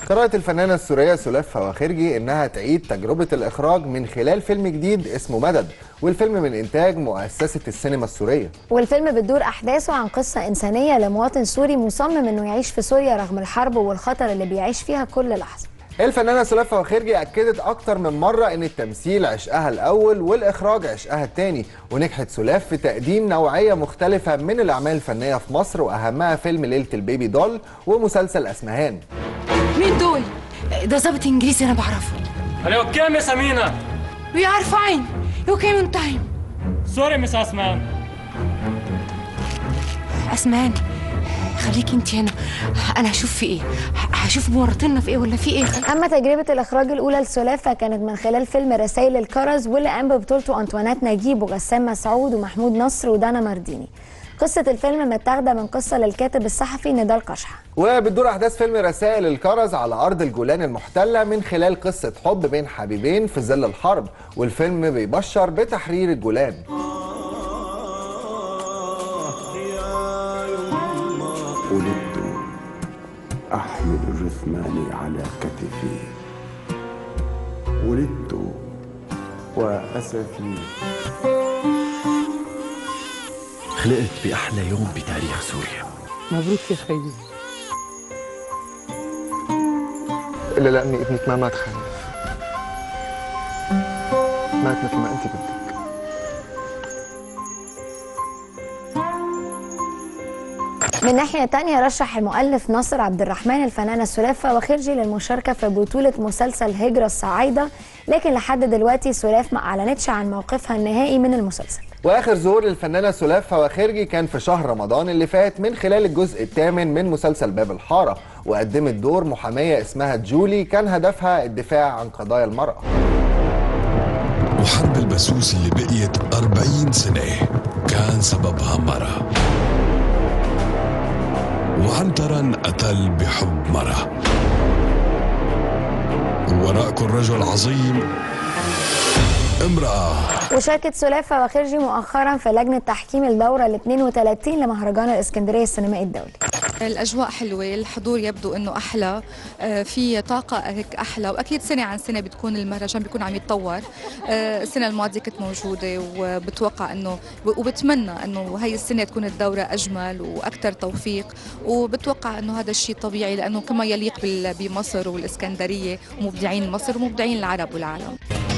قررت الفنانة السورية سلاف فواخرجي إنها تعيد تجربة الإخراج من خلال فيلم جديد اسمه مدد والفيلم من إنتاج مؤسسة السينما السورية والفيلم بتدور أحداثه عن قصة إنسانية لمواطن سوري مصمم إنه يعيش في سوريا رغم الحرب والخطر اللي بيعيش فيها كل لحظة الفنانة سلاف فواخرجي أكدت أكتر من مرة إن التمثيل عشقها الأول والإخراج عشقها الثاني ونجحت سلاف في تقديم نوعية مختلفة من الأعمال الفنية في مصر وأهمها فيلم ليلة البيبي دول ومسلسل أسمهان مين دول؟ ده ظابط انجليزي انا بعرفه Hello, كم يا سمينة؟ We are fine. You came on time. سوري مس أسمان اسمان خليكي انت هنا انا هشوف في ايه ه- هشوف مورطنا في ايه ولا في ايه أما تجربة الإخراج الأولى لسلافة كانت من خلال فيلم رسائل الكرز واللي قام ببطولته أنطوانيت نجيب وغسان مسعود ومحمود نصر ودانا مرديني قصة الفيلم متاخدة من قصة للكاتب الصحفي نضال قشحة وبتدور أحداث فيلم رسائل الكرز على أرض الجولان المحتلة من خلال قصة حب بين حبيبين في ظل الحرب والفيلم بيبشر بتحرير الجولان ولدت أحمل جثماني على كتفي ولدت وأسفي خلقت بأحلى يوم بتاريخ سوريا مبروك يا خيي إلا لأني ابنك ما مات خايف مات مثل ما أنت بدك من ناحية تانية رشح المؤلف ناصر عبد الرحمن الفنانة سلافة وخرجي للمشاركة في بطولة مسلسل هجرة الصعايدة لكن لحد دلوقتي سلاف ما أعلنتش عن موقفها النهائي من المسلسل واخر ظهور للفنانه سلاف فواخرجي كان في شهر رمضان اللي فات من خلال الجزء الثامن من مسلسل باب الحاره وقدمت دور محاميه اسمها جولي كان هدفها الدفاع عن قضايا المراه وحرب البسوس اللي بقيت أربعين سنة كان سببها مرة وعنترا قتل بحب مرة وراء كل رجل عظيم امرأة وشاركت سلافة وخرجي مؤخرا في لجنة تحكيم الدورة ال 32 لمهرجان الإسكندرية السينمائي الدولي الأجواء حلوة الحضور يبدو أنه أحلى آه، في طاقة هيك أحلى وأكيد سنة عن سنة بتكون المهرجان بيكون عم يتطور آه، السنة الماضية كنت موجودة وبتوقع أنه وبتمنى أنه هاي السنة تكون الدورة أجمل وأكثر توفيق وبتوقع أنه هذا الشيء طبيعي لأنه كما يليق بال- بمصر والإسكندرية ومبدعين مصر ومبدعين العرب والعالم